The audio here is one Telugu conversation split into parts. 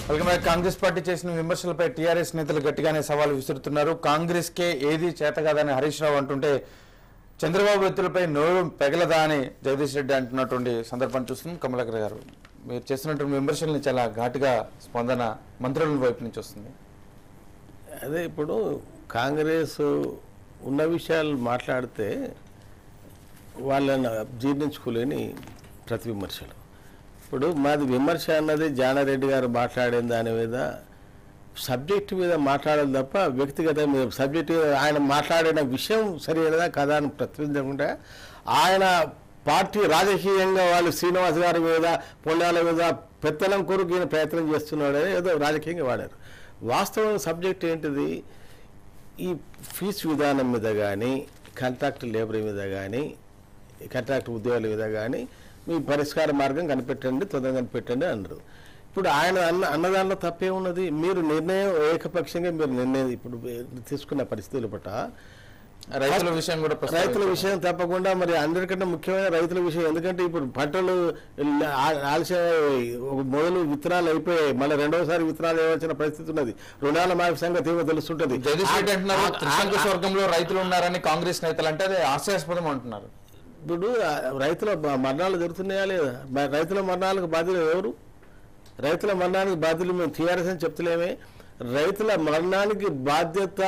వెల్కమ్ బ్యాక్ కాంగ్రెస్ పార్టీ చేసిన విమర్శలపై టీఆర్ఎస్ నేతలు గట్టిగానే సవాల్ విసురుతున్నారు కాంగ్రెస్ కే ఏది చేత కాదని హరీష్ రావు అంటుంటే చంద్రబాబు ఎత్తులపై నోరు పెగలదా అని జగదీష్ రెడ్డి అంటున్నటువంటి సందర్భాన్ని చూస్తున్నాం కమలాకర్ గారు మీరు చేస్తున్నటువంటి విమర్శల్ని చాలా ఘాటుగా స్పందన మంత్రుల వైపు నుంచి వస్తుంది అదే ఇప్పుడు కాంగ్రెస్ ఉన్న విషయాలు మాట్లాడితే వాళ్ళని జీర్ణించుకోలేని ప్రతి విమర్శలు ఇప్పుడు మాది విమర్శ అన్నది జానారెడ్డి గారు మాట్లాడిన దాని మీద సబ్జెక్ట్ మీద మాట్లాడాలి తప్ప వ్యక్తిగత మీద సబ్జెక్ట్ ఆయన మాట్లాడిన విషయం సరైనదా కదా అని ప్రతిబింబకుండా ఆయన పార్టీ రాజకీయంగా వాళ్ళు శ్రీనివాస్ గారి మీద పొండాల మీద పెత్తనం కొరకు ఈయన ప్రయత్నం చేస్తున్నాడని ఏదో రాజకీయంగా వాడారు వాస్తవం సబ్జెక్ట్ ఏంటిది ఈ ఫీజు విధానం మీద కానీ కాంట్రాక్ట్ లేబర్ మీద కానీ కాంట్రాక్ట్ ఉద్యోగాల మీద కానీ మీ పరిష్కార మార్గం కనిపెట్టండి తొందరగా కనిపెట్టండి అన్నారు ఇప్పుడు ఆయన అన్న అన్నదానిలో తప్పే ఉన్నది మీరు నిర్ణయం ఏకపక్షంగా మీరు నిర్ణయం ఇప్పుడు తీసుకున్న పరిస్థితుల పట్ల రైతుల విషయం కూడా రైతుల ప్రస్తావించారు. విషయం తప్పకుండా మరి అందరికంటే ముఖ్యమైన రైతుల విషయం ఎందుకంటే ఇప్పుడు పంటలు ఆ- ఆలస్యం ఒక మొదలు విత్తనాలు అయిపోయాయి మళ్ళీ రెండోసారి విత్తనాలు వేయాల్సిన పరిస్థితి ఉన్నది రుణాల మాఫీ సంగతి ఏమో తెలుస్తుంటది జగదీష్ రెడ్డి అంటున్నారు ఆ- ఆ- త్రిశంకు స్వర్గంలో రైతులు ఉన్నారని కాంగ్రెస్ నేతలు అంటే అది హాస్యాస్పదం అంటున్నారు ఇప్పుడు ఆ రైతుల బ- మరణాలు జరుగుతున్నాయా లేదా మరి రైతుల మరణాలకు బాధ్యులు ఎవరు రైతుల మరణానికి బాధ్యులు మేము టీఆర్ఎస్ అని చెప్తలేమే రైతుల మరణానికి బాధ్యత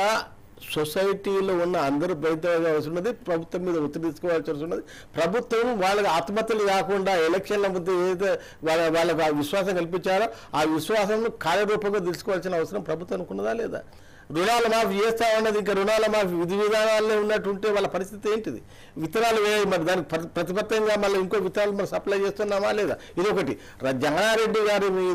సొసైటీలో ఉన్న అందరూ ప్రయత్నించవలసి ఉన్నది ప్రభుత్వం మీద ఒత్తిడి తీసుకోవాల్సి ఉన్నది ప్రభుత్వం వాళ్ళకి ఆత్మహత్యలు కాకుండా ఎలక్షన్ల ముందు ఏదైతే వాళ్ళ వాళ్ళకి ఆ విశ్వాసం కల్పించారో ఆ విశ్వాసం కార్యరూపంగా తీసుకోవాల్సిన అవసరం ప్రభుత్వానికి ఉన్నదా లేదా రుణాల మాఫీ చేస్తా ఉన్నది ఇంకా రుణాల మాఫీ విధి విధానాల్లో ఉన్నట్టుంటే వాళ్ళ పరిస్థితి ఏంటిది విత్తనాలు వేయాలి మరి దానికి ప్రతి- ప్రతిపత్తంగా మళ్ళీ ఇంకో విత్తనాలు మనం సప్లై చేస్తున్నామా లేదా ఇదొకటి ర- జగన్నారెడ్డి గారి మీద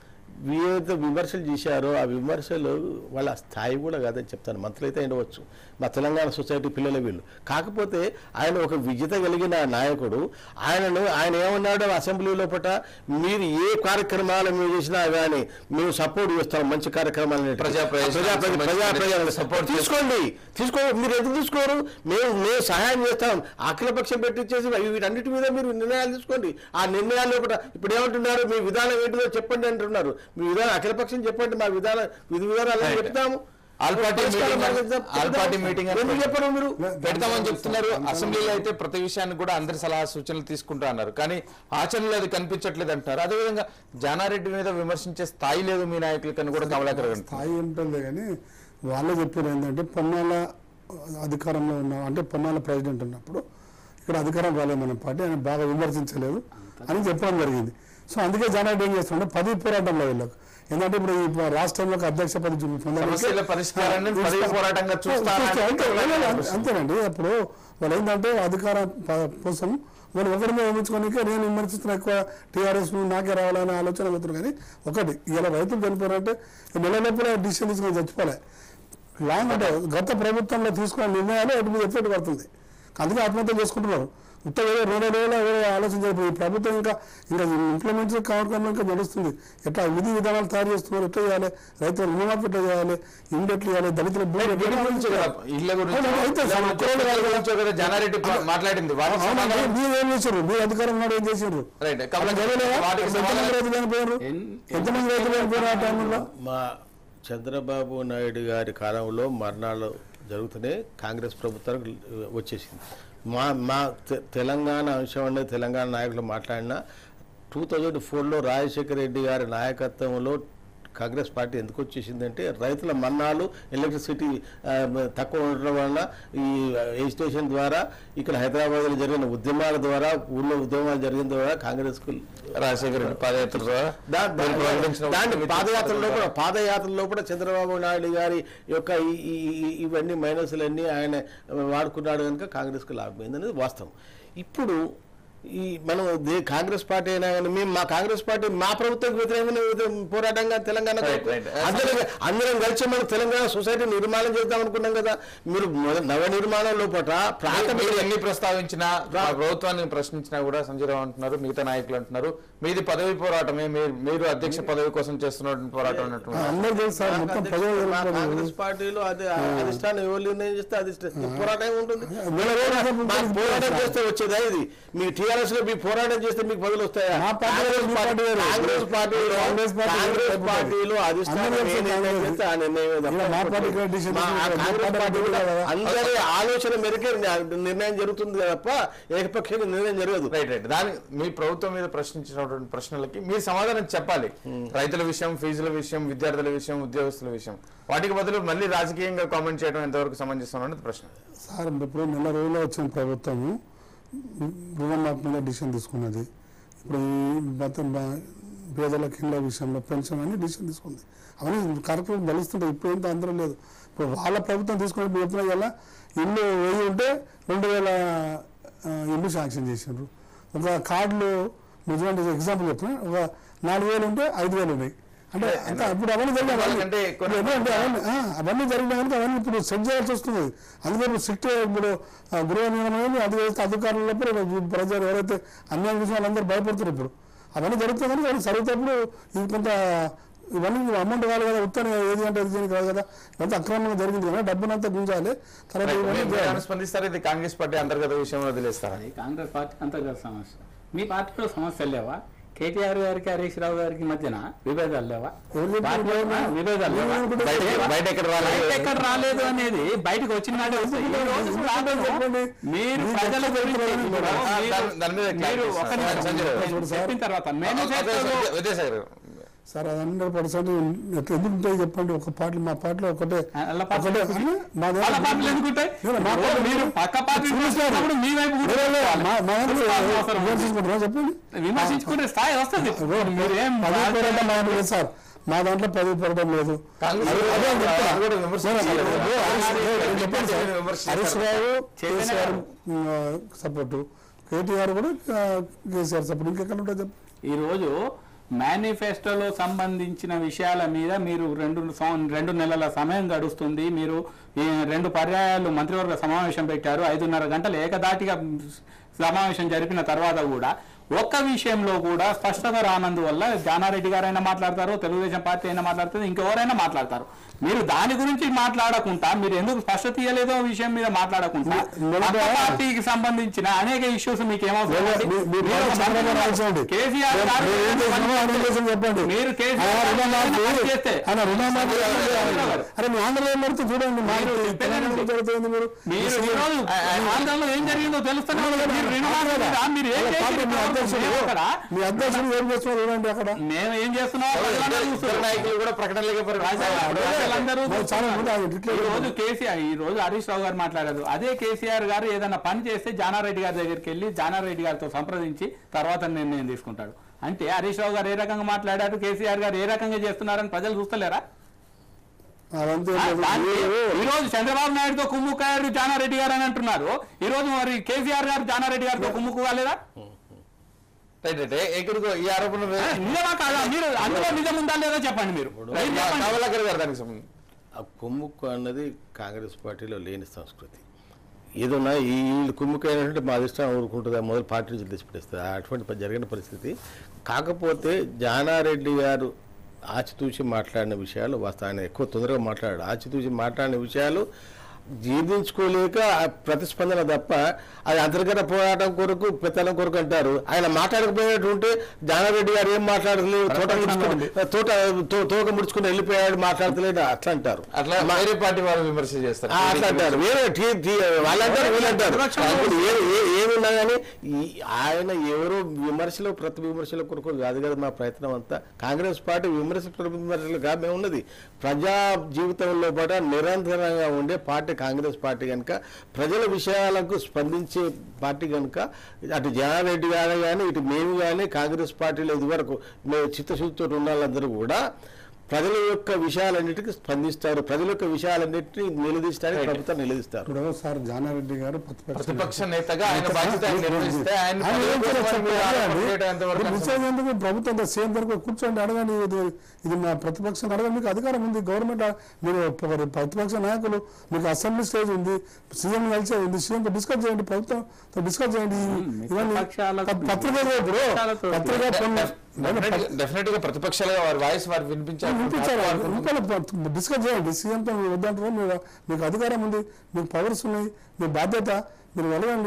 ఏదైతే విమర్శలు చేశారో ఆ విమర్శలు వాళ్ళ స్థాయి కూడా కాదని చెప్తాను మంత్రులు అయితే ఉండవచ్చు మా తెలంగాణ సొసైటీ పిల్లల వీళ్ళు కాకపోతే ఆయన ఒక విజేత కలిగిన నాయకుడు ఆయనను ఆయన ఏమన్నాడు అసెంబ్లీ లోపల మీరు ఏ కార్యక్రమాలు మీరు చేసినా కానీ మేము సపోర్ట్ చేస్తాం మంచి కార్యక్రమాలు ప్రజా ప్రయోజనాలకు ప్రజా ప్రజా ప్రజా support తీసుకోండి తీసుకోండి మీరు ఎందుకు తీసుకోరు మేము మేము సహాయం చేస్తాం అఖిలపక్షం పెట్టించేసి వీటన్నిటి మీద మీరు నిర్ణయాలు తీసుకోండి ఆ నిర్ణయాల లోపల ఇప్పుడు ఏమంటున్నారు మీ విధానం ఏంటిదో చెప్పండి అంటున్నారు మీ విధానం అఖిలపక్షం చెప్పండి మా విధానం విధి విధానాలు Right. చెప్తాము ఆల్ పార్టీ పరిష్కారం మీటింగ్ మార్గం చెప్తాము. ఆల్ పార్టీ మీటింగ్ అని ఎందుకు చెప్పరు మీరు పెడతామని చెప్తున్నారు అసెంబ్లీలో అయితే ప్రతి విషయాన్ని కూడా అందరి సలహా సూచనలు తీసుకుంటా అన్నారు కానీ ఆచరణలో అది కనిపించట్లేదు అంటున్నారు అదేవిధంగా జానారెడ్డి మీద విమర్శించే స్థాయి లేదు మీ నాయకులకని కూడా కమలాకర్ గారు అంటున్నారు. స్థాయి ఉంటుంది కానీ వాళ్ళే చెప్పారు ఏంటంటే పొన్నాల అధికారంలో ఉన్న అంటే పొన్నాల ప్రెసిడెంట్ ఉన్నప్పుడు ఇక్కడ అధికారం రాలేదు మన పార్టీ ఆయన బాగా విమర్శించలేదు అని చెప్పడం జరిగింది సో అందుకే జనారెడ్డి ఏం చేస్తుంటే పదవి పోరాటంలో వీళ్ళకు ఎందుకంటే ఇప్పుడు ఈ రాష్ట్రంలోకి అధ్యక్ష పదవి చూ- పొందడానికి- సమస్యల పరిష్కారాన్ని పదవి పోరాటంగా చూస్తారా? చూస్తా- అంతే, లేదు, లేదు, అంతేనండి అప్పుడు వాళ్ళు ఏంటంటే అధికారం ప- కోసం వాళ్ళు ఒకరి మీద ఊహించుకోనికే నేను విమర్శిస్తున్న ఎక్కువ టీఆర్ఎస్ నాకే రావాలనే ఆలోచన అవుతుంది కానీ ఒకటి ఇలా రైతులు చనిపోయారంటే ఈ నెల లోపల డిసిషన్ తీసుకొని చచ్చిపోలే లాంగ్ అంటే గత ప్రభుత్వంలో తీసుకున్న నిర్ణయాలు వాటి మీద ఎఫెక్ట్ పడుతుంది అందుకే ఆత్మహత్య చేసుకుంటున్నారు ఉత్తర ఏదో రెండు రోజులు ఏదో ఆలోచన జరిపి ఈ ప్రభుత్వం ఇంకా ఇంకా ఇంప్లిమెంట్ కావడం ఇంకా నడుస్తుంది ఎట్లా విధి విధానాలు తయారు చేస్తున్నారు ఎట్లా చేయాలి రైతులు రుణమాఫీ ఎట్లా చేయాలి ఇండెట్లు చేయాలి దళితుల భూమి వీటి ఎట్లా గురించి కదా, ఇళ్ళ గురించి అవును, అయితే ఇళ్ళ గురించి, ఒక్కరోజు కాదు కదా. గురించో కదా జానారెడ్డి ప- మాట్లాడింది వాటికి అవునండి, సమాధానం- మీరు ఏం చేశారు మీరు అధికారం ఉన్నాడు ఏం చేశారు రైట్. అప్పుడు కమలాకర్ జరగలేదా? వాటికి ఎంతమంది సమాధానం- రైతులు చనిపోయారు ఎంతమంది రైతులు చనిపోయారు ఆ టైంలో మా చంద్రబాబు నాయుడు గారి కాలంలో మరణాలు జరుగుతూనే కాంగ్రెస్ ప్రభుత్వానికి వచ్చేసింది మా మా తె- తెలంగాణ అంశం అనేది తెలంగాణ నాయకులు మాట్లాడిన టూ థౌజండ్ ఫోర్లో రాజశేఖర రెడ్డి గారి నాయకత్వంలో కాంగ్రెస్ పార్టీ ఎందుకు వచ్చేసిందంటే రైతుల మన్నాలు ఎలక్ట్రిసిటీ ఆ, తక్కువ ఉండడం వలన ఈ ఎజిటేషన్ ద్వారా ఇక్కడ హైదరాబాద్లో జరిగిన ఉద్యమాల ద్వారా ఊళ్ళో ఉద్యమాలు జరిగిన ద్వారా కాంగ్రెస్కు రాజశేఖర రెడ్డి పాదయాత్ర ద్వారా దా- మీరు ప్రకటించిన దాంట్లో విద్యుత్ పాదయాత్రలో పథకం కూడా పాదయాత్రలో కూడా చంద్రబాబు నాయుడు గారి యొక్క ఈ- ఈ- ఈ- ఇవన్నీ మైనస్లన్నీ ఆయన వాడుకున్నాడు కనుక కాంగ్రెస్కి లాభమైంది అనేది వాస్తవం ఇప్పుడు ఈ మనం దే- కాంగ్రెస్ పార్టీ అయినా కానీ మేము మా కాంగ్రెస్ పార్టీ మా ప్రభుత్వం వ్యతిరేకంగా వ్యతిరేక పోరాటంగా తెలంగాణ Right, right. అందరం అందరం కలిసి మనం తెలంగాణ సొసైటీ నిర్మాణం చేద్దాం అనుకున్నాం కదా మీరు మొద- నవ నిర్మాణం లోపల మీరు ప్రాథమిక ఎన్ని ప్రస్తావించినా మా ప్రభుత్వాన్ని ప్రశ్నించినా కూడా సంజయ్ రావు అంటున్నారు మిగతా నాయకులు అంటున్నారు మీది పదవి పోరాటమే మీరు మీరు అధ్యక్ష పదవి కోసం చేస్తున్న పోరాటం అన్నట్టు అందరూ తెలుసు సార్ మొత్తం అధ్యక్షుడు ప్రజలు మా తెలుసు. కాంగ్రెస్ పార్టీలో అది అధిష్టానం ఎవరు నిర్ణయం చేస్తే అది పోరాటం ఉంటుంది నెల రోజులు మా పోరాటం చేస్తే వచ్చేదా ఇది మీ టీఆర్ టీఆర్ఎస్ లో మీ పోరాటం చేస్తే మీకు బదులు వస్తాయా మా పార్టీ వేరు, మీ పార్టీ వేరు. కాంగ్రెస్ పార్టీలో కాంగ్రెస్ పార్టీ కాంగ్రెస్ వేరు. పార్టీలో అధిష్టానం అందరూ ఏ నిర్ణయం కాంగ్రెస్. చేస్తే ఆ నిర్ణయమే తప్ప ఇలా మా పార్టీ ఇక్కడ డిసిషన్ మా- ఆ తీసుకుంటారు. కాంగ్రెస్ మా పార్టీ పార్టీ కూడా కూడా అందరి ఆలోచన మేరకే నిర్ణయం జరుగుతుంది తప్ప ఏకపక్షంగా నిర్ణయం జరగదు రైట్ రైట్ దాని మీ ప్రభుత్వం మీద ప్రశ్నించినటువంటి ప్రశ్నలకి మీరు సమాధానం చెప్పాలి రైతుల విషయం ఫీజుల విషయం విద్యార్థుల విషయం ఉద్యోగస్తుల విషయం వాటికి బదులు మళ్ళీ రాజకీయంగా కామెంట్ చేయడం ఎంతవరకు సమంజసం అనేది ప్రశ్న సార్ ఇప్పుడు నెల రోజుల్లో వచ్చిన ప్రభుత్వము రుణమాఫీ మీద డిసిషన్ తీసుకున్నది ఇప్పుడు ఈ మొత్తం బ- పేదల కింద విషయంలో పెన్షన్ అని డిసిషన్ తీసుకుంది అవన్నీ కార్యక్రమం బలుస్తుంటాయి ఇప్పుడు ఏంటో అందరూ లేదు ఇప్పుడు వాళ్ళ ప్రభుత్వం తీసుకున్న చెప్పిన వల్ల ఇల్లు వెయ్యి ఉంటే రెండు వేల ఆ, ఇల్లు శాంక్షన్ చేసిండ్రు ఒక కార్డులు నిజమైన ఎగ్జాంపుల్ చెప్పిన ఒక నాలుగు వేలు ఉంటే ఐదు వేలు ఉన్నాయి అంటే అంత ఇప్పుడు అవన్నీ జరిగినాయి వాళ్ళకంటే ఎక్కువ- ఇప్పుడు ఎందుకంటే అవన్నీ ఆ, అవన్నీ జరిగినా కనుక అవన్నీ ఇప్పుడు సెట్ చేయాల్సి వస్తుంది అందుకే ఇప్పుడు సిట్ ఇప్పుడు ఆ, గృహ నిర్మాణం అది వేస్తే అధికారులప్పుడు ప్రజలు ఎవరైతే అన్యాయం చేసిన వాళ్ళందరూ భయపడుతున్నారు ఇప్పుడు అవన్నీ జరుగుతాయి కనుక అవన్నీ జరుగుతాప్పుడు ఇది కొంత ఇవన్నీ అమౌంట్ కావాలి కదా ఉత్తరం ఏది అంటే ఇది కాదు కదా ఇదంతా అక్రమంగా జరిగింది కదా డబ్బునంతా గుంజాలి తర్వాత ఇవన్నీ మీరు చేయాలి. ఏమైనా స్పందిస్తారు ఇది కాంగ్రెస్ పార్టీ అంతర్గత విషయంలో వదిలేస్తారా అది కాంగ్రెస్ పార్టీ అంతర్గత సమస్య మీ పార్టీలో సమస్యలు లేవా కేటీఆర్ గారికి హరీష్ రావు గారికి మధ్యన విభేదాలు లేవా ఎవరు చెప్పారు? పార్టీలో ఆ, విభేదాలు లేవా బయట- బయట ఎక్కడ రాలేదు? బయట ఎక్కడ రాలేదు అనేది బయటకు వచ్చిన నాడే వస్తాయి. ఈ రోజు రాలేదు. చెప్పండి. మీరు మీరు ప్రజల చెప్పండి. గురించి ఇప్పుడు ఆ, మీరు- దాని- దాని మీద మీరు clarity ఒక ఇస్తాను. నిమిషం. సంజయ్ రావు. నేను చెప్పిన తర్వాత ఓకే, మేనిఫెస్టోలో విజయసాయి గారు సార్ అది హండ్రెడ్ పర్సెంట్ ఎందుకు ఉంటాయి చెప్పండి ఒక పార్టీ మా పార్టీలో ఒకటే వాళ్ళ పార్టీలు ఒకటే ఎందుకు? మా దగ్గర- వాళ్ళ పార్టీలు ఎందుకుంటాయి లేదు, మా ఇప్పుడు పార్టీ- మీరు పక్క పార్టీ చూస్తారు. చూసినప్పుడు మీ వైపు కూడా లేదు, లేదు, చూసుకోవాలి. మా- మా దాంట్లో చూసుకోవాల్సిన అవసరం ఉంది. విమర్శించుకుంటారా చెప్పండి విమర్శించుకునే స్థాయి వస్తుంది మీరేం పది పోరాటం మా దాంట్లో లేదు సార్ మా దాంట్లో పది పోరాటం లేదు కాంగ్రెస్ అదే- అదే కూడా- చెప్తున్నా. అది కూడా విమర్శించాలి. లేదు, లేదు, లేదు, హరీష్- లేదు, నేను చెప్పాను సార్. విమర్శించాలి. హరీష్ రావు చైతన్య కేసీఆర్ గారు. సపోర్టు కేటీఆర్ కూడా ఆ, కేసీఆర్ సపోర్ట్ ఇంకెక్కడ ఉంటుంది చెప్పు ఈ రోజు మేనిఫెస్టోలో సంబంధించిన విషయాల మీద మీరు రెండు సం- రెండు నెలల సమయం గడుస్తుంది మీరు ఈ రెండు పర్యాయాలు మంత్రివర్గ సమావేశం పెట్టారు ఐదున్నర గంటలు ఏకదాటిగా సమావేశం జరిపిన తర్వాత కూడా ఒక్క విషయంలో కూడా స్పష్టత రానందువల్ల జానారెడ్డి గారైనా మాట్లాడతారు తెలుగుదేశం పార్టీ అయినా మాట్లాడుతుంది ఇంకెవరైనా మాట్లాడతారు మీరు దాని గురించి మాట్లాడకుండా మీరు ఎందుకు స్పష్టత ఇయ్యలేదో విషయం మీద మాట్లాడకుండా మొదట- పక్క పార్టీకి సంబంధించిన అనేక ఇష్యూస్ మీకు ఏమవుతుంది మీ- మీ పార్టీ చంద్రబాబు నాయుడు చూడండి. కేసీఆర్ మీరు- గారు మీరు ఏం చేస్తున్నారో ఆయన ఏం చేస్తున్నారో చెప్పండి మీరు కేసీఆర్ ఆయన గారు రుణమాఫీ ఏదైనా చేస్తే ఆయన రుణమాఫీ గారు. అరే మీ ఆంధ్రలో ఏం పడుతుంది చూడండి మా మీరు చెప్పేది తెలంగాణలో ఏంటి? జరుగుతుంది మీరు మీరు ఈ రోజు ఆంధ్రలో ఏం జరిగిందో తెలుస్తున్నా మీరు రుణమాఫీ మీద మీరు ఏం వాళ్ళ పార్టీ మీ చేసి అధ్యక్షుడు మేము అక్కడ మీ అధ్యక్షుడు ఏం చేస్తున్నారు చూడండి అక్కడ మేము ఏం చేస్తున్నాం ప్రజలందరూ ఇద్దరు చూస్తున్నారు. నాయకులు కూడా ప్రకటనలకే పరిమితం. ప్రజలందరూ మరి చాలా మంది ఆయన ఇట్లే ఈ రోజు కేసీఆర్ ఈ రోజు హరీష్ రావు గారు మాట్లాడారు అదే కేసీఆర్ గారు ఏదైనా పని చేస్తే జానారెడ్డి గారి దగ్గరికి వెళ్ళి జానారెడ్డి గారితో సంప్రదించి తర్వాత నిర్ణయం తీసుకుంటాడు అంటే హరీష్ రావు గారు ఏ రకంగా మాట్లాడారు కేసీఆర్ గారు ఏ రకంగా చేస్తున్నారని ప్రజలు చూస్తలేరా అదంతా ఆ, ఏం లేదు. దానికి మీరు- ఈ రోజు చంద్రబాబు నాయుడుతో కుమ్ముకాయారు జానారెడ్డి గారు అని అంటున్నారు ఈ రోజు మరి కేసీఆర్ గారు జానారెడ్డి గారితో కుమ్ముకు కాలేదా రైట్ రైట్ ఏ- ఎక్కడికో ఈ ఆరోపణ ఆ, నిజమా కాదా మీరు అందులో నిజం ఉందా లేదా చెప్పండి మీరు రైట్ చెప్పండి. కావలకర్ గారు దానికి సంబంధించి ఆ కుమ్ముక్కు అన్నది కాంగ్రెస్ పార్టీలో లేని సంస్కృతి ఏదన్నా ఈ వీళ్ళు కుమ్ముక్కు అయినట్టు మా అధిష్టానం ఊరుకుంటుంది ఆ మొదలు పార్టీ నుంచి తెచ్చిపెట్టేస్తుంది అటువంటి ప- జరిగిన పరిస్థితి కాకపోతే జానారెడ్డి గారు ఆచితూచి మాట్లాడిన విషయాలు వాస్తవ ఆయన ఎక్కువ తొందరగా మాట్లాడాడు ఆచితూచి మాట్లాడిన విషయాలు జీర్ణించుకోలేక ఆ ప్రతిస్పందన తప్ప అది అంతర్గత పోరాటం కొరకు పెత్తనం కొరకు అంటారు ఆయన మాట్లాడకపోయినట్టుంటే జానారెడ్డి గారు ఏం మాట్లాడలేదు తోట ముడుచుకుని తోట తో- తోక ముడుచుకుని వెళ్ళిపోయాడు మాట్లాడతలేదు అట్లా అంటారు అట్లా వేరే పార్టీ వాళ్ళు విమర్శ చేస్తారు ఆ, అట్లా అంటారు వేరే టీ- టీ- వాళ్ళంటారు వీళ్ళంటారు ఇప్పుడు ఏ- ఏ- ఏమున్నా కానీ ఈ- ఆయన ఎవరో విమర్శలు ప్రతి విమర్శల కొరకు కాదు కదా మా ప్రయత్నం అంతా కాంగ్రెస్ పార్టీ విమర్శ ప్రతి విమర్శలుగా మేము ఉన్నది ప్రజా జీవితంలో పాటు నిరంతరంగా ఉండే పార్టీ కాంగ్రెస్ పార్టీ కనుక ప్రజల విషయాలకు స్పందించే పార్టీ కనుక అటు జనారెడ్డి గారు కానీ ఇటు మేము కానీ కాంగ్రెస్ పార్టీలో ఇదివరకు మేము చిత్తశుద్ధితో ఉన్న వాళ్ళందరూ కూడా ప్రజల యొక్క విషయాలన్నిటికీ స్పందిస్తారు ప్రజల యొక్క విషయాలన్నింటినీ నిలదీస్తారు ప్రభుత్వం నిలదీస్తారు ఇప్పుడు సార్ జానారెడ్డి గారు ప్రతిపక్ష ప్రతిపక్ష నేతగా ఆయన బాధ్యత ఆయన నిర్వహిస్తే ఆయన ఆయన ఏం పదవి కోసం మీరు ఆరోపణ చేయడం ఎంతవరకు చేయాలి? అసలు? ఎందుకు ప్రభుత్వం అంతా సీఎం దగ్గర కూర్చోండి అడగండి ఇది ఇది మా ప్రతిపక్షం అడగండి మీకు అధికారం ఉంది గవర్నమెంట్ ఆ- మీరు ప- ప్రతిపక్ష నాయకులు మీకు అసెంబ్లీ స్టేజ్ ఉంది సీఎం కలిసే ఉంది సీఎం డిస్కస్ చేయండి ప్రభుత్వం డిస్కస్ చేయండి ఇవన్నీ పక్షాలకు- ప- పత్రిక ఇప్పుడు పక్షాలతో- పత్రిక పొన్న- Definitely- definitely గా ప్రతిపక్షాలుగా వారి వాయిస్ వారు వినిపించారు వినిపించారు ఇంకా డిస్కస్ చేయండి సీఎంతో మీరు వద్దంటారు మీరు మీకు అధికారం ఉంది మీకు పవర్స్ ఉన్నాయి మీ బాధ్యత మీరు వెళ్ళండి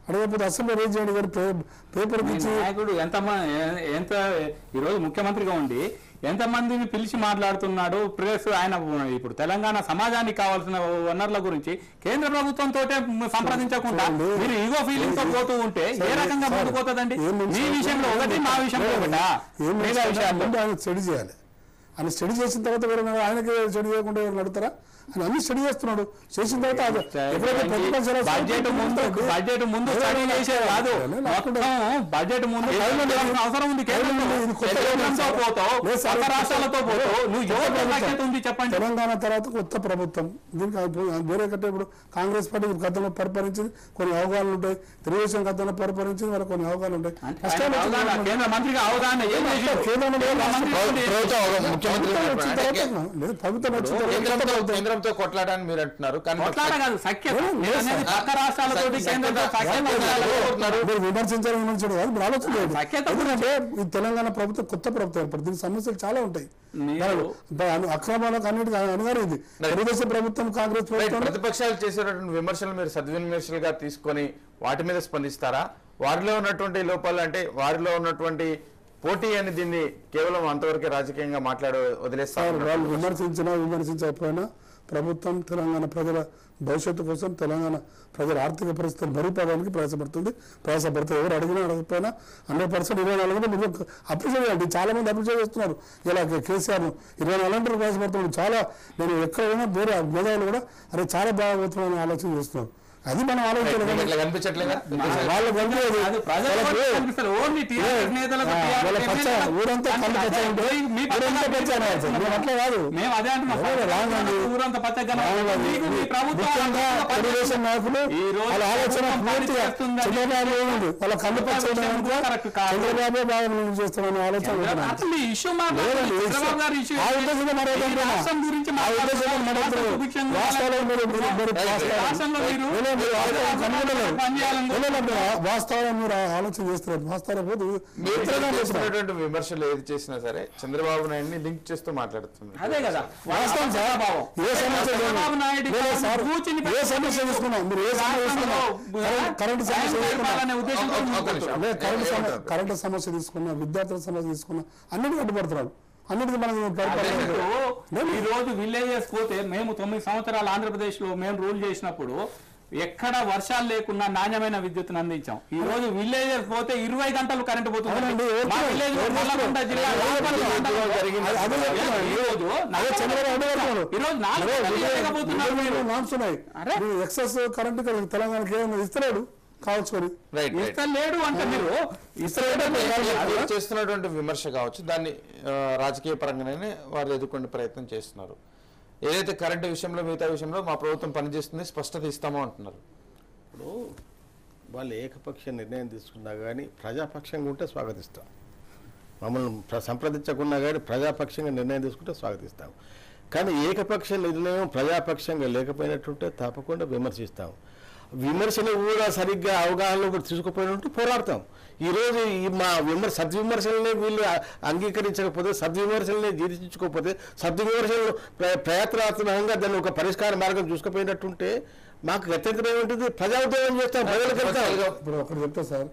అడగకపోతే అసెంబ్లీ రేజ్ చేయండి కానీ పే- పేపర్కి మీ ఇచ్చి నాయకుడు ఎంత మ- ఎ- ఎంత ఈరోజు ముఖ్యమంత్రిగా ఉండి ఎంతమందిని పిలిచి మాట్లాడుతున్నాడు ప్రెస్ ఆయన ఇప్పుడు తెలంగాణ సమాజానికి కావాల్సిన వనరుల గురించి కేంద్ర ప్రభుత్వంతో సంప్రదించకుండా చూడండి. మీరు ఈగో ఫీలింగ్ తో పోతూ ఉంటే ఏ రకంగా సార్, ముందుకు పోతుందండి ఏం మీ నిమిషం- విషయంలో ఒకటి మా విషయంలో ఒకటా ఏం మిగతా చేయాలి? విషయాల్లో ముందు ఆయన స్టడీ చేయాలి ఆయన స్టడీ చేసిన తర్వాత వేరే ఆయనకి స్టడీ చేయకుండా ఎవరు నడుతారా ఆయన అన్ని స్టడీ చేస్తున్నాడు చేసిన తర్వాత అది ఎప్పుడైతే ప్రతిపక్షాలు బడ్జెట్ ముందు బడ్జెట్ ముందు స్టడీ చేసేది కాదు మొత్తం బడ్జెట్ ముందు చేయాల్సిన అవసరం ఉంది కేంద్రంతో ఇది కొత్త కేంద్రంతో పోతావు లేదు సార్, పక్క రాష్ట్రాలతో పోతావు నువ్వు కొత్త యువత ప్రభుత్వం. బాధ్యత ఉంది చెప్పండి తెలంగాణ తర్వాత కొత్త ప్రభుత్వం దీనికి అది వేరే కంటే ఇప్పుడు కాంగ్రెస్ పార్టీ గతంలో పరిపాలించింది కొన్ని అవగాహనలు ఉంటాయి తెలుగుదేశం గతంలో పరిపాలించింది వాళ్ళకి కొన్ని అవగాహనలు ఉంటాయి అంటే కష్టాలు ఆయన అవగాహన, వచ్చినప్పుడు కేంద్ర మంత్రిగా అవగాహన ఏం చేసిండు? కేంద్రంలో కేంద్ర మంత్రి ప్ర- ఉండి- ప్రభుత్వం ఒక ముఖ్యమంత్రి ప్రభుత్వం వచ్చిన అంటే తర్వాత లేదు ప్రభుత్వం వచ్చిన తర్వాత కేంద్రంతో కేంద్రంతో కొట్లాడని మీరు అంటున్నారు కానీ కొట్లాట కాదు సఖ్యత లేదు, నేను అనేది పక్క రాష్ట్రాలతో సఖ్యత- కేంద్రంతో సఖ్యత ఉండాలి. మీరు విమర్శించాలని విమర్శించడం కాదు మీరు ఆలోచన చేయండి సఖ్యత ఎందుకంటే ఈ తెలంగాణ ప్రభుత్వం కొత్త ప్రభుత్వం ఏర్పడింది దీనికి సమస్యలు చాలా ఉంటాయి మీరు- దానిలో బ- అను- అక్రమాలకు అన్నిటికీ అనుగారింది తెలుగుదేశం ప్రభుత్వం కాంగ్రెస్ రైట్, ప్రభుత్వం ప్రతిపక్షాలు చేసేటటువంటి విమర్శలు మీరు సద్విమర్శలుగా తీసుకొని వాటి మీద స్పందిస్తారా వారిలో ఉన్నటువంటి లోపాలు అంటే వారిలో ఉన్నటువంటి పోటీ అని దీన్ని కేవలం అంతవరకే రాజకీయంగా మాట్లాడ సార్ వదిలేస్తారు వాళ్ళు విమర్శించినా విమర్శించకపోయినా ప్రభుత్వం తెలంగాణ ప్రజల భవిష్యత్తు కోసం తెలంగాణ ప్రజల ఆర్థిక పరిస్థితులు మెరుగుపడడానికి ప్రయాసపడుతుంది ప్రయాసపడుతుంది ఎవరు అడిగినా అడగకపోయినా హండ్రెడ్ పర్సెంట్ ఇరవై నాలుగు గంటలు మీరు అప్రిషియేట్ చేయండి చాలా మంది అప్రిషియేట్ చేస్తున్నారు ఇలా కేసీఆర్ ఇరవై నాలుగు గంటలు ప్రయాసపడుతున్నాడు చాలా నేను ఎక్కడైనా వేరే మేధావులు కూడా అరే చాలా బాగా పోతున్నాను ఆలోచన చేస్తున్నారు అది మనం ఆలోచించాలి మీకు కానీ ఇట్లా కనిపించట్లేదా వాళ్ళు కనిపించదు. అది ప్రజలకు వాళ్ళకి కనిపిస్తారు. ఓన్లీ టీఆర్ఎస్ నేతలకు, ఆ, టీఆర్ఎస్ వాళ్ళ పచ్చ ఎమ్మెల్యేలకు ఊరంతా కళ్ళు పచ్చ అదే, ఉంటే మీ పక్కన ఊరంతా పచ్చ మీరు అనాలి సార్. మేము అట్లా కాదు మేము అదే అంటున్నాం ఎవరు రాంగండి. ఊరంతా పచ్చగా రాంగండి. మీకు మీ ప్రభుత్వం ముఖ్యంగా అంతా పచ్చగా తెలుగుదేశం నాయకులు ఈ రోజు వాళ్ళ ఆలోచన ప్రభుత్వం పూర్తిగా పనిచేస్తుందని చంద్రబాబు ఏముంది వాళ్ళ కళ్ళు పచ్చ విషయం కూడా కరెక్ట్ కాదు. చంద్రబాబు బాగా నేను చేస్తున్నాను ఆలోచన ఉంటుంది. అసలు ఈ ఇష్యూ లేదండి, చంద్రబాబు గారి ఇష్యూ ఆ ఉద్దేశంగా మాట్లాడుతున్నా. రాష్ట్రం గురించి ఆ ఉద్దేశంగా మాట్లాడుతున్నారు. సుభిక్షంగా వాస్తవాలు మీరు- మీరు- మీరు రైట్, రైట్. రాష్ట్రంలో మీరు లేదు, మీరు ఆలోచన కనుగొనలేదు. పనిచేయాలని లేదు, మీరు వాస్తవాలు మీరు ఆలోచన చేస్తున్నారు వాస్తవాలు పోదు మీరు ఇతరులను చేస్తున్నారు. చేస్తున్నటువంటి విమర్శలు ఏది చేసినా సరే చంద్రబాబు నాయుడిని లింక్ చేస్తూ మాట్లాడుతున్నారు అదే కదా వాస్తవం సార్ ఏ సమస్య లేదు. చంద్రబాబు నాయుడు లేదు సార్ కూర్చుని ఏ సమస్య తీసుకున్నాం మీరు ఏ సమస్య తీసుకున్నా కరెంట్- కరెంట్ సమస్య తీసుకున్నా తీసుకున్నారనే ఉద్దేశంతో ఒక- ఒక ముందుకు నిమిషం. అదే కరెంట్ సమ- ఏమంటారు? కరెంట్ సమస్య తీసుకున్నా విద్యార్థుల సమస్య తీసుకున్నా అన్నిటికీ అడ్డుపడుతున్నాడు అన్నిటికీ మనం పరిపాలన ఇప్పుడు ఈ రోజు విలేజెస్ పోతే మేము తొమ్మిది సంవత్సరాలు ఆంధ్రప్రదేశ్ లో మేము రూల్ చేసినప్పుడు ఎక్కడ వర్షాలు లేకుండా నాణ్యమైన విద్యుత్తును అందించాం ఈ రోజు విలేజెస్ పోతే ఇరవై గంటలు కరెంట్ పోతుంది అవునండి, ఎవరు మా చెప్పారు? విలేజ్ ఎవరు నల్లగొండ చెప్పారు? జిల్లా ఎవరు రాజమండ్రి చెప్పారు? మండలంలో జరిగింది. అదే- అదే చెప్తున్నాను. ఈ రోజు అదే చంద్రబాబు అడ్డుపడుతున్నాడు ఈ రోజు నాలుగు గంటలు లేకపోతున్నారు మీరు. నామ్స్ ఉన్నాయి అరే. ఎక్సెస్ కరెంట్ తెలంగాణకి ఏమైనా ఇస్తున్నాడు కావచ్చుకొని రైట్ రైట్ ఇస్తలేడు అంటే మీరు ఇస్తలేడు మీరు చేస్తున్నటువంటి విమర్శ కావచ్చు దాన్ని ఆ, రాజకీయ పరంగానే వారు ఎదుర్కొనే ప్రయత్నం చేస్తున్నారు ఏదైతే కరెంటు విషయంలో మిగతా విషయంలో మా ప్రభుత్వం పనిచేస్తుంది స్పష్టత ఇస్తామో అంటున్నారు ఇప్పుడు వాళ్ళు ఏకపక్ష నిర్ణయం తీసుకున్నా కానీ ప్రజాపక్షంగా ఉంటే స్వాగతిస్తాం మమ్మల్ని ప్ర- సంప్రదించకున్నా కానీ ప్రజాపక్షంగా నిర్ణయం తీసుకుంటే స్వాగతిస్తాం కానీ ఏకపక్ష నిర్ణయం ప్రజాపక్షంగా లేకపోయినట్టుంటే తప్పకుండా విమర్శిస్తాం విమర్శలు కూడా సరిగ్గా అవగాహనలో కూడా తీసుకుపోయినట్టు పోరాడతాం ఈరోజు ఈ మా విమర్శ సద్విమర్శలనే వీళ్ళు అ- అంగీకరించకపోతే సద్విమర్శలనే జీర్ణించుకోకపోతే సద్విమర్శలు ప్ర- ప్రయత్నాత్మకంగా దాన్ని ఒక పరిష్కార మార్గం చూసుకుపోయినట్టుంటే మాకు గత్యంతరం ఏముంటుంది ప్రజా ఉద్యోగం చేస్తాం ప్రజలకు వెళ్తాం ఇప్పుడు ఒకటి చెప్తా సార్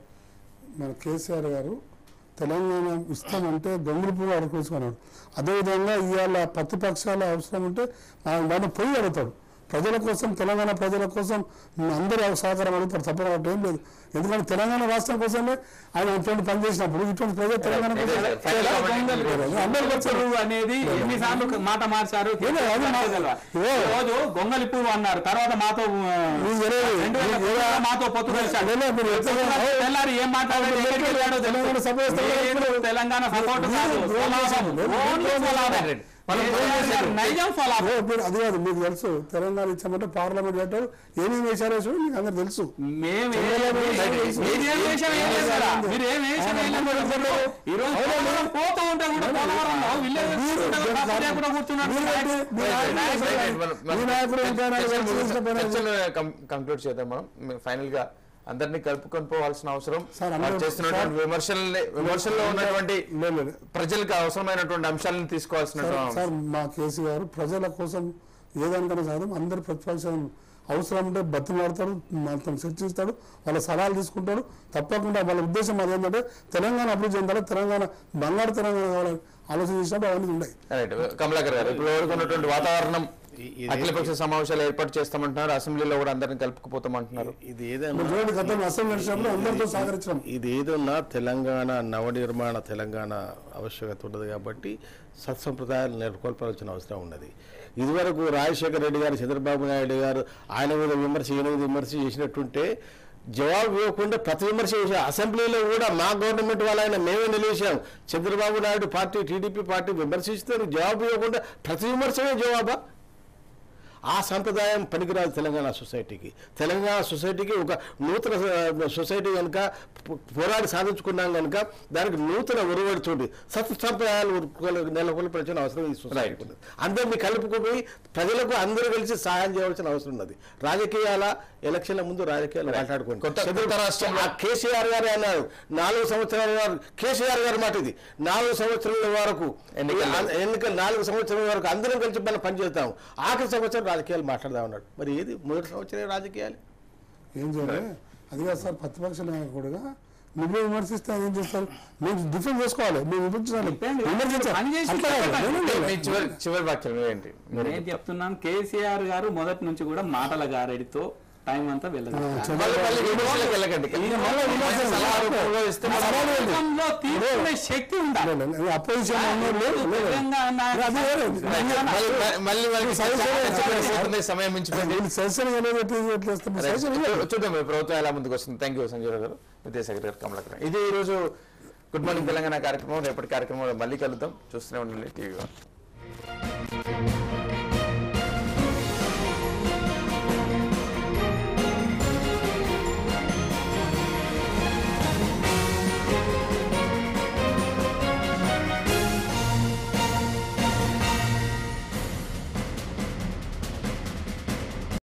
మన కేసీఆర్ గారు తెలంగాణ ఇస్తామంటే దొంగలు పువ్వు అడుగుకున్నాడు అదేవిధంగా ఇవాళ ప్రతిపక్షాల అవసరం ఉంటే ఆయన పోయి అడుగుతాడు ప్రజల కోసం తెలంగాణ ప్రజల కోసం అందరూ సహకారం అడుగుతారు తప్పకుండా ఏం లేదు ఎందుకంటే తెలంగాణ రాష్ట్రం కోసమే ఆయన ఇటువంటి పని చేసినప్పుడు ఇటువంటి ప్రజలు తెలంగాణ కోసం ఇదే సార్, ఫైనల్ కామెంట్ అందరూ అందరూ వచ్చారు పువ్వు అనేది ఎన్నిసార్లు మాట మార్చారు ఏదో అది మా- ఈ రోజు గొంగలి పువ్వు అన్నారు తర్వాత మాతో ఆ, మీకు తెలియదు. రెండు వేల మీకు తొమ్మిదిలో ఏదో- మాతో పొత్తు కలిశాడు అదేలే మీరు ఎట్లా- తెల్లారి ఏం మాట్లాడాడు మీరు ఎక్కడికి వెళ్ళాడో తెలుసు. తెలంగాణ సపోర్ట్ చేస్తారు. లేదు, తెలంగాణ సపోర్ట్ కాదు మీరు స్వలాభం. చేశారు. మీరు ఓన్లీ స్వలాభం. మనం కేసీఆర్ గారు నైజం స్వలాభం ఓ, మీరు అది కాదు మీకు తెలుసు తెలంగాణ ఇచ్చామంటే పార్లమెంట్ పెట్టారు ఏమేమి వేశారో చూడు మీకు అందరు తెలుసు మేము చంద్రబాబు ఏ- నాయుడు తెలుసు. మీరు ఏం వేషం వేయలేదు కదా. మీరు ఏం వేషం వేయలేదు కదా. ఈ రోజు పోలవరం పోతూ ఉంటే కూడా పోలవరంలో విలేజ్ మీరు తప్పు లేకుండా కూర్చున్నాడు మీరు ఏంటి? మీ నాయకుడు- మీ నాయకుడు ఇంకా నాకు తెలిసిన పని కంక్లూడ్ చేద్దాం మనం ఫైనల్ గా అందరినీ కలుపుకొని పోవాల్సిన అవసరం సార్, వారు అందరూ- చేస్తున్నటువంటి విమర్శల్ని విమర్శల్లో ఉన్నటువంటి లేదు, లేదు. ప్రజలకు అవసరమైనటువంటి అంశాలను తీసుకోవాల్సిన సార్ సార్ మా కేసీ గారు ప్రజల కోసం ఏదానికైనా సాధం అందరు ప్రతిపక్షం అవసరం ఉంటే బతిమాడతాడు మనతో చర్చిస్తాడు వాళ్ళ సలహాలు తీసుకుంటాడు తప్పకుండా వాళ్ళ ఉద్దేశం అదేంటంటే తెలంగాణ అభివృద్ధి చెందాలి తెలంగాణ బంగారు తెలంగాణ కావాలని ఆలోచన చేసినప్పుడు అవన్నీ ఉన్నాయి రైట్ కమలాకర్ గారు ఇప్పుడు ఓడుకున్నటువంటి వాతావరణం ఇ- ఇది- అఖిలపక్ష సమావేశాలు ఏర్పాటు చేస్తామంటున్నారు అసెంబ్లీలో కూడా అందరిని కలుపుకుపోతామంటున్నారు ఇది ఏదైనా మీరు చూడండి గతంలో అసెంబ్లీ నడిచినప్పుడు అందరితో సహకరించడం ఇది ఏదన్నా తెలంగాణ నవనిర్మాణ తెలంగాణ ఆవశ్యకత ఉన్నది కాబట్టి సత్సంప్రదాయాలు నెలకొల్పాల్సిన అవసరం ఉన్నది ఇదివరకు రాజశేఖర రెడ్డి గారు చంద్రబాబు నాయుడు గారు ఆయన మీద విమర్శ ఈయన మీద విమర్శ చేసినట్టుంటే జవాబు ఇవ్వకుండా ప్రతి విమర్శ చేశారు అసెంబ్లీలో కూడా మా గవర్నమెంట్ వాళ్ళైనా మేమే నిలిచాం Chandrababu Naidu party TDP party విమర్శిస్తే జవాబు ఇవ్వకుండా ప్రతి విమర్శనే జవాబా ఆ సంప్రదాయం పనికిరాదు తెలంగాణ సొసైటీకి తెలంగాణ సొసైటీకి ఒక నూతన ఆ, సొసైటీ కనుక పో- పోరాడి సాధించుకున్నాం కనుక దానికి నూతన ఉరువడుతుంది సత్ సంప్రదాయాలు ఉరుకోల- నెలకొల్పాల్సిన అవసరం ఈ సొసైటీకి ఉన్నది అందరినీ కలుపుకుపోయి ప్రజలకు అందరూ కలిసి సహాయం చేయవలసిన అవసరం ఉన్నది రాజకీయాల ఎలక్షన్ల ముందు రాజకీయాలు మాట్లాడుకోండి కొత్త- కొత్త రాష్ట్రంలో- ఆ కేసీఆర్ గారు అన్నారు నాలుగు సంవత్సరాల వారు కేసీఆర్ గారి మాట ఇది నాలుగు సంవత్సరాల వరకు ఎన్నికల్లో. ఎన్నికలు నాలుగు సంవత్సరాల వరకు అందరం కలిసి మనం పనిచేస్తాం ఆఖరి సంవత్సరం రాజకీయాలు మాట్లాడదాం అన్నాడు మరి ఏది మొదటి సంవత్సరం రాజకీయాలు ఏం చేయాలి అది కాదు సార్ ప్రతిపక్ష నాయకుడుగా నువ్వే విమర్శిస్తే అది ఏం చేస్తారు మేము డిఫెండ్ చేసుకోవాలి మేము విమర్శించాలి Defend- విమర్శించాలి పని చేసి అట్లా కాదు. చెప్పండి. లేదు, లేదు, మీ లేదు. చివరి చివరి వాక్యం ఏంటి నేను చెప్తున్నాను కేసీఆర్ గారు మొదటి నుంచి కూడా మాటల గారెడితో టైం అంతా వెళ్ళదు మళ్ళీ మళ్ళీ విమర్శలకు వెళ్ళకండి ఈయన మళ్ళీ విమర్శలు సలహా రూపంలో ఇస్తే ఆ సలహాలు ఏంటి? ప్రభుత్వంలో తీసుకునే శక్తి ఉందా లేదు, లేదు, అపోజిషన్ ఉన్నోళ్ళు లేదు, లేదు. తెలంగాణ అది వేరే. మళ్ళీ మళ్ళీ వాళ్ళకి పోతుంది, సమయం మించిపోయింది వీళ్ళు సెషన్ అనేది ఎట్లా ఎట్లా చేస్తారు? రైట్. సెషన్ చూ- ఇవ్వరు. చూద్దాం ఈ ప్రభుత్వం ఎలా ముందుకు వస్తుంది థ్యాంక్ యూ సంజయ్ రావు గారు విద్యాసాగర్ గారు కమలాకర్ ఇది ఈ రోజు గుడ్ మార్నింగ్ తెలంగాణ కార్యక్రమం రేపటి కార్యక్రమంలో మళ్ళీ కలుద్దాం చూస్తూనే ఉండండి టీవీ